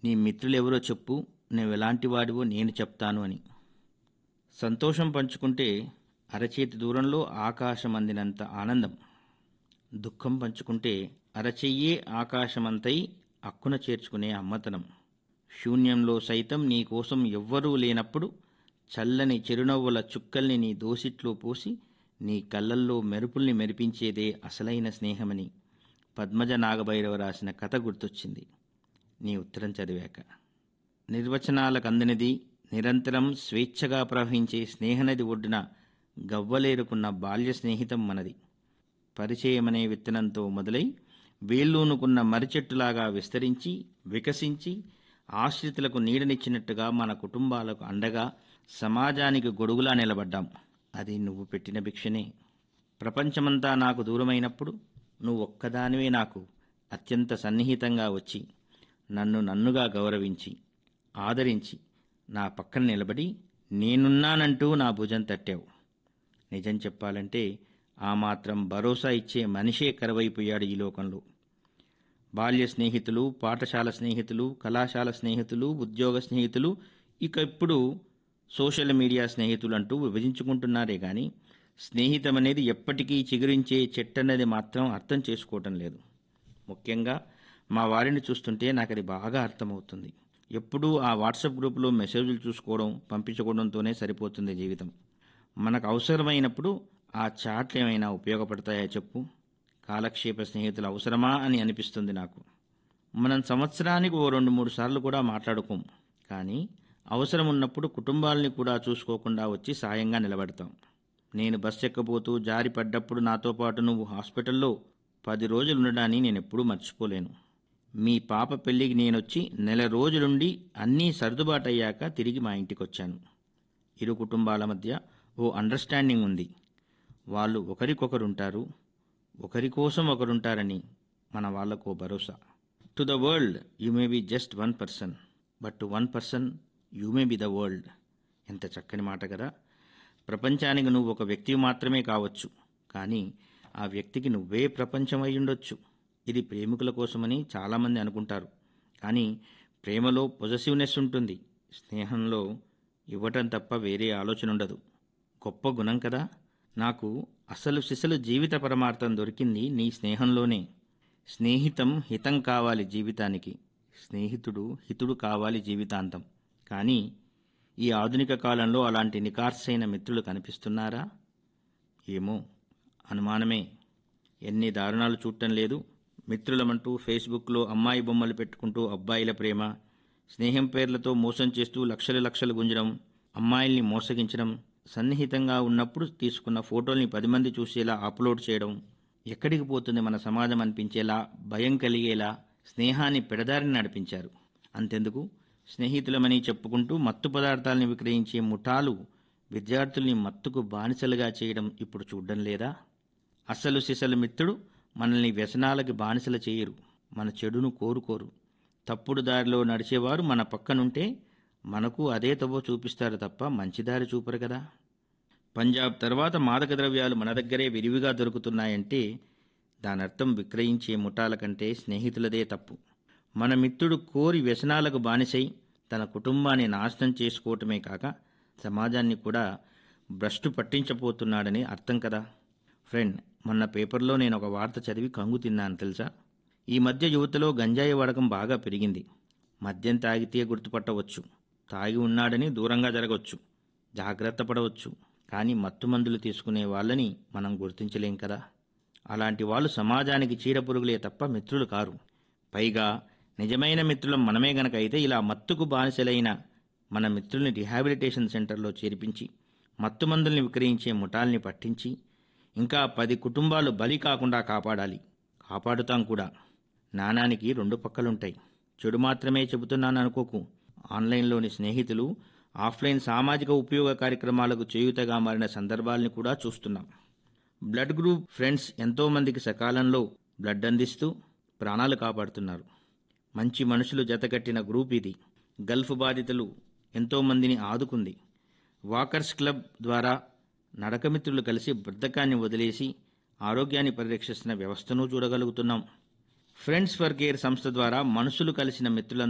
నీ మిత్రులెవరో చెప్పు నువ్వు ఎలాంటి వాడివో నేను చెప్తాను అని సంతోషం పంచుకుంటే అరచేతి దూరంలో ఆకాశం అందినంత ఆనందం దుఃఖం పంచుకుంటే అరచెయ్యే ఆకాశమంతై అక్కున చేర్చుకునే అమ్మతనం శూన్యంలో సైతం నీ కోసం ఎవ్వరూ లేనప్పుడు చల్లని చిరునవ్వుల చుక్కల్ని నీ దోసిట్లో పోసి నీ కళ్ళల్లో మెరుపుల్ని మెరిపించేదే అసలైన స్నేహమని పద్మజ నాగభైరవ రాసిన కథ గుర్తొచ్చింది నీ ఉత్తరం చదివాక నిర్వచనాలకు అందినది నిరంతరం స్వేచ్ఛగా ప్రవహించే స్నేహనది ఒడ్డున గవ్వలేరుకున్న బాల్య స్నేహితం మనది పరిచయమనే విత్తనంతో మొదలై వేళ్ళూనుకున్న మరిచెట్టులాగా విస్తరించి వికసించి ఆశ్రితులకు నీడనిచ్చినట్టుగా మన కుటుంబాలకు అండగా సమాజానికి గొడుగులా నిలబడ్డాం అది నువ్వు పెట్టిన భిక్షనే ప్రపంచమంతా నాకు దూరమైనప్పుడు నువ్వు ఒక్కదానివే నాకు అత్యంత సన్నిహితంగా వచ్చి నన్ను నన్నుగా గౌరవించి ఆదరించి నా పక్కన నిలబడి నేనున్నానంటూ నా భుజం తట్టావు నిజం చెప్పాలంటే ఆ మాత్రం భరోసా ఇచ్చే మనిషే కరువైపోయాడు ఈ లోకంలో బాల్య స్నేహితులు పాఠశాల స్నేహితులు కళాశాల స్నేహితులు ఉద్యోగ స్నేహితులు ఇక ఇప్పుడు సోషల్ మీడియా స్నేహితులు అంటూ విభజించుకుంటున్నారే కానీ స్నేహితం అనేది ఎప్పటికీ చిగురించే చెట్టనేది మాత్రం అర్థం చేసుకోవటం లేదు ముఖ్యంగా మా వారిని చూస్తుంటే నాకు అది బాగా అర్థమవుతుంది ఎప్పుడూ ఆ వాట్సాప్ గ్రూపులో మెసేజ్లు చూసుకోవడం పంపించుకోవడంతోనే సరిపోతుంది జీవితం మనకు అవసరమైనప్పుడు ఆ చాట్లు ఏమైనా ఉపయోగపడతాయా చెప్పు కాలక్షేప స్నేహితులు అవసరమా అని అనిపిస్తుంది నాకు మనం సంవత్సరానికి ఓ రెండు మూడు సార్లు కూడా మాట్లాడుకోం కానీ అవసరం ఉన్నప్పుడు కుటుంబాలని కూడా చూసుకోకుండా వచ్చి సాయంగా నిలబడతాం నేను బస్ ఎక్కబోతూ జారి పడ్డప్పుడు నాతో పాటు నువ్వు హాస్పిటల్లో పది రోజులు ఉండడాన్ని నేను ఎప్పుడూ మర్చిపోలేను మీ పాప పెళ్ళికి నేనొచ్చి నెల రోజులుండి అన్నీ సర్దుబాటయ్యాక తిరిగి మా ఇంటికి వచ్చాను ఇరు కుటుంబాల మధ్య ఓ అండర్స్టాండింగ్ ఉంది వాళ్ళు ఒకరికొకరుంటారు ఒకరి కోసం ఒకరుంటారని మన వాళ్ళకు ఓ భరోసా to the world you may be just one person but to one person you may be the world ఎంత చక్కని మాట కదా ప్రపంచానికి నువ్వు ఒక వ్యక్తి మాత్రమే కావచ్చు కానీ ఆ వ్యక్తికి నువ్వే ప్రపంచం అయి ఉండొచ్చు ఇది ప్రేమికుల కోసమని చాలామంది అనుకుంటారు కానీ ప్రేమలో పొజెసివ్నెస్ ఉంటుంది స్నేహంలో ఇవ్వటం తప్ప వేరే ఆలోచన ఉండదు గొప్ప గుణం కదా నాకు అసలు సిసలు జీవిత పరమార్థం దొరికింది నీ స్నేహంలోనే స్నేహితం హితం కావాలి జీవితానికి స్నేహితుడు హితుడు కావాలి జీవితాంతం కానీ ఈ ఆధునిక కాలంలో అలాంటి నికార్సైన మిత్రులు కనిపిస్తున్నారా ఏమో అనుమానమే ఎన్ని దారుణాలు చూడటం లేదు మిత్రులమంటూ ఫేస్బుక్లో అమ్మాయి బొమ్మలు పెట్టుకుంటూ అబ్బాయిల ప్రేమ స్నేహం పేర్లతో మోసం చేస్తూ లక్షలు లక్షలు గుంజడం అమ్మాయిల్ని మోసగించడం సన్నిహితంగా ఉన్నప్పుడు తీసుకున్న ఫోటోల్ని పది మంది చూసేలా అప్లోడ్ చేయడం ఎక్కడికి పోతుంది మన సమాజం అనిపించేలా భయం కలిగేలా స్నేహాన్ని పెడదారిని నడిపించారు అంతెందుకు స్నేహితులమని చెప్పుకుంటూ మత్తు పదార్థాలను విక్రయించే ముఠాలు విద్యార్థుల్ని మత్తుకు బానిసలుగా చేయడం ఇప్పుడు చూడడం లేదా అసలు సిసలు మిత్రుడు మనల్ని వ్యసనాలకి బానిసలు చేయరు మన చెడును కోరుకోరు తప్పుడు దారిలో నడిచేవారు మన పక్కనుంటే మనకు అదే తవ్వ చూపిస్తారు తప్ప మంచి దారి చూపరు కదా పంజాబ్ తర్వాత మాదక ద్రవ్యాలు మన దగ్గరే విరివిగా దొరుకుతున్నాయంటే దానర్థం విక్రయించే ముఠాల కంటే స్నేహితులదే తప్పు మన మిత్రుడు కోరి వ్యసనాలకు బానిసై తన కుటుంబాన్ని నాశనం చేసుకోవటమే కాక సమాజాన్ని కూడా భ్రష్టు పట్టించబోతున్నాడని అర్థం కదా ఫ్రెండ్ మొన్న పేపర్లో నేను ఒక వార్త చదివి కంగు తిన్నాను తెలుసా ఈ మధ్య యువతలో గంజాయి వాడకం బాగా పెరిగింది మద్యం తాగితే గుర్తుపట్టవచ్చు తాగి ఉన్నాడని దూరంగా జరగవచ్చు జాగ్రత్త పడవచ్చు కానీ మత్తు మందులు తీసుకునే వాళ్ళని మనం గుర్తించలేం కదా అలాంటి వాళ్ళు సమాజానికి చీడపురుగులే తప్ప మిత్రులు కారు పైగా నిజమైన మిత్రులం మనమే గనక అయితే ఇలా మత్తుకు బానిసలైన మన మిత్రుల్ని రిహాబిలిటేషన్ సెంటర్లో చేర్పించి మత్తు మందుల్ని విక్రయించే ముఠాల్ని పట్టించి ఇంకా పది కుటుంబాలు బలి కాకుండా కాపాడాలి కాపాడుతాం కూడా నాణానికి రెండు పక్కలుంటాయి చెడు మాత్రమే చెబుతున్నాను అనుకోకు ఆన్లైన్లోని స్నేహితులు ఆఫ్లైన్ సామాజిక ఉపయోగ కార్యక్రమాలకు చేయూతగా మారిన సందర్భాల్ని కూడా చూస్తున్నాం బ్లడ్ గ్రూప్ ఫ్రెండ్స్ ఎంతోమందికి సకాలంలో బ్లడ్ అందిస్తూ ప్రాణాలు కాపాడుతున్నారు మంచి మనుషులు జతకట్టిన గ్రూప్ ఇది గల్ఫ్ బాధితులు ఎంతోమందిని ఆదుకుంది వాకర్స్ క్లబ్ ద్వారా నడకమిత్రులు కలిసి బద్ధకాన్ని వదిలేసి ఆరోగ్యాన్ని పరిరక్షిస్తున్న వ్యవస్థను చూడగలుగుతున్నాం ఫ్రెండ్స్ ఫర్ కేర్ సంస్థ ద్వారా మనుషులు కలిసిన మిత్రులందరూ